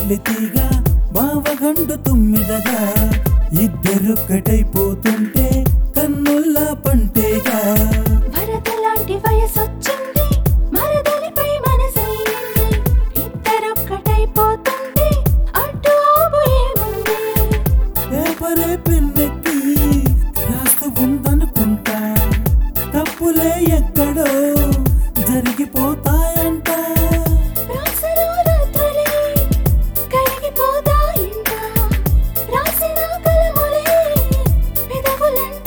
మల్లెతీగా బావగండు తుమ్మిదగా ఇద్దరొక్కటైపోతుంటే కన్నుల్ల పంటేగా వరదలాంటి వయసొచ్చింది మరదలిపై మనసైంది ఇద్దరొక్కటైపోతుంటే అడ్డు ఆపు ఏముంది పేపరే పెన్నెక్కి రాస్తూ ఉందనుకుంటా తప్పులే ఎక్కడో జరిగిపోతాయంట రాసలో రాత్రులే కరిగిపోతాయింట రాసిన కలములే పెదవులంట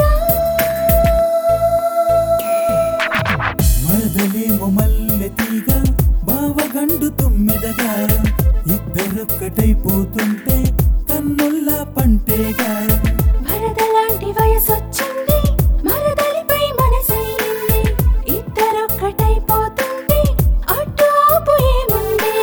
మరదలేమో మల్లెతీగా బావగండు తుమ్మిదగా ఇద్దరొక్కటైపోతుంటే కన్నుల్ల పంటేగా వరదలాంటి వయసొచ్చింది మరదలిపై మనసైంది ఇద్దరొక్కటైపోతుంటే అడ్డు ఆపు ఏముంది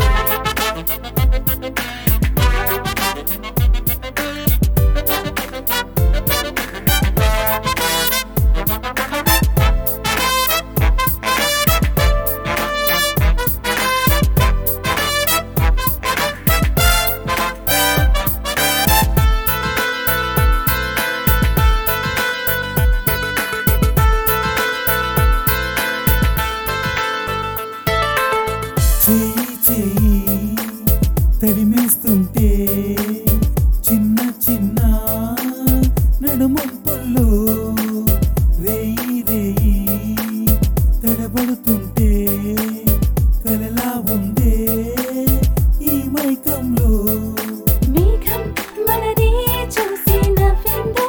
చేయి చేయి తడిమేస్తుంటే చిన్న చిన్న నడుమంపుల్లో రేయి రేయి తడబడుతుంటే కలలా ఉందే ఈ మైకంలో మేఘం మనదే చూసి నవ్విందో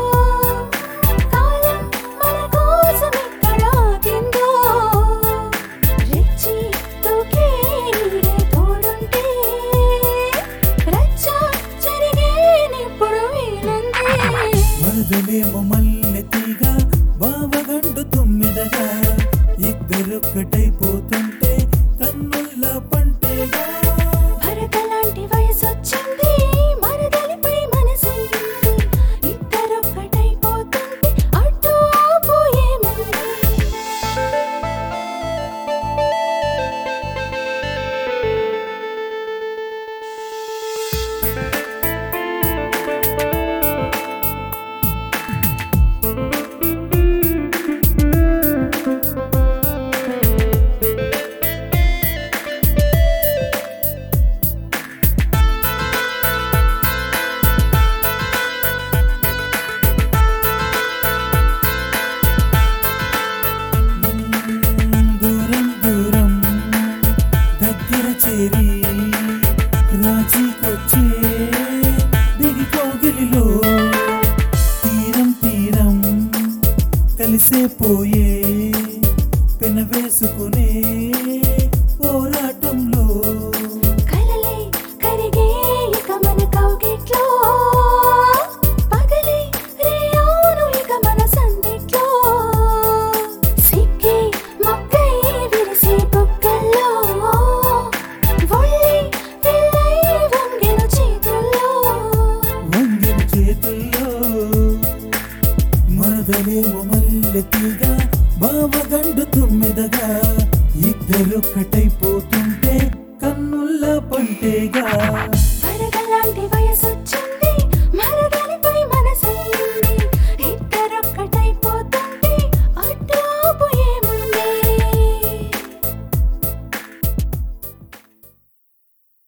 కాలం మన కోసం ఎక్కడ ఆగిందో రెచ్చి తూకే నీడే తోడుంటే రచ్చ జరిగేనెప్పుడు వీలుంది వరదలేమో మల్లెతీగా బావగండు తుమ్మిదగా ఇద్దరొక్కటైపోతుంటే కన్నుల్ల పంటేగా భరతలాంటి వయసొచ్చింది మరదలిపై మనసైంది ఇద్దరొక్కటైపోతుంటే అడ్డు ఆపు ఏముంది దూరం దూరం దగ్గర చేరి రాజీకొచ్చే దిగి కోగిలిలో తీరం తీరం కలిసే పోయే పెన వేసుకునే పోరాటంలో కలలే కరిగే ఇక మన కౌగిట్లో పగలే రేయోను ఇక మన సందిట్లో సిక్కే మొక్కై విరిసే బొక్కల్లో ఒళ్ళి వెళ్ళై వంగెను చేతుల్లో వంగిన చేతుల్లో మరదలేమో మల్లెతీగా బావగండు తుమ్మెదగా ఇద్దరొక్కటైపోతుంటే కన్నుల్ల పంటేగా